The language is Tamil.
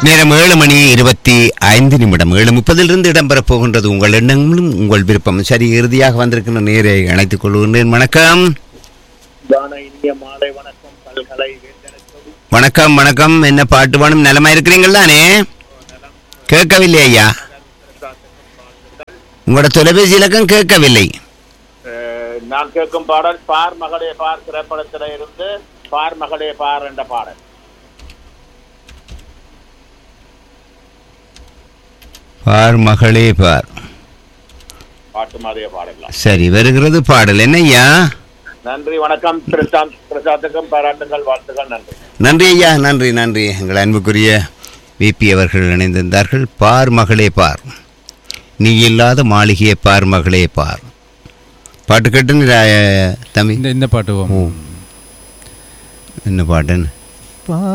நேரம் ஏழு மணி இருபத்தி ஐந்து நிமிடம் ஏழு முப்பதிலிருந்து இடம்பெறப் போகின்றது உங்கள் எண்ணங்களும் உங்கள் விருப்பம் சரி இறுதியாக வந்திருக்கின்ற நேரை அழைத்துக் கொள்கின்றேன் வணக்கம் தான இனிய மாலை வணக்கம் பல்கலை வேந்தனுக்கும் வணக்கம் வணக்கம் என்ன பாட்டு வேணும் நலமா இருக்கிறீங்கள் தானே கேட்கவில்லை ஐயா உங்களோட தொலைபேசி இலக்கம் கேட்கவில்லை அஹ், நான் கேட்கும் பாடல் பார் மகளே பார் திரைப்படத்தில இருந்து பார் மகளே பார் என்ற பாடல் பார் மகளே பார் பாட்டு மாதிரியே பாடலாம் சரி வருகிறது பாடல் என்ன ஐயா நன்றி வணக்கம் பிரசாந்த் பிரசாத்துக்கும் பாராட்டுங்கள் வாழ்த்துக்கள் நன்றி நன்றி ஐயா நன்றி நன்றி எங்கள் அன்புக்குரிய விபி அவர்கள் இணைந்திருந்தார்கள் பார் மகளே பார் நீ இல்லாத மாளிகையை பார் மகளே பார் பாட்டு கேட்டுன்னு தம்பி இந்த இந்த பாட்டு ஓ என்ன பாட்டுன்னு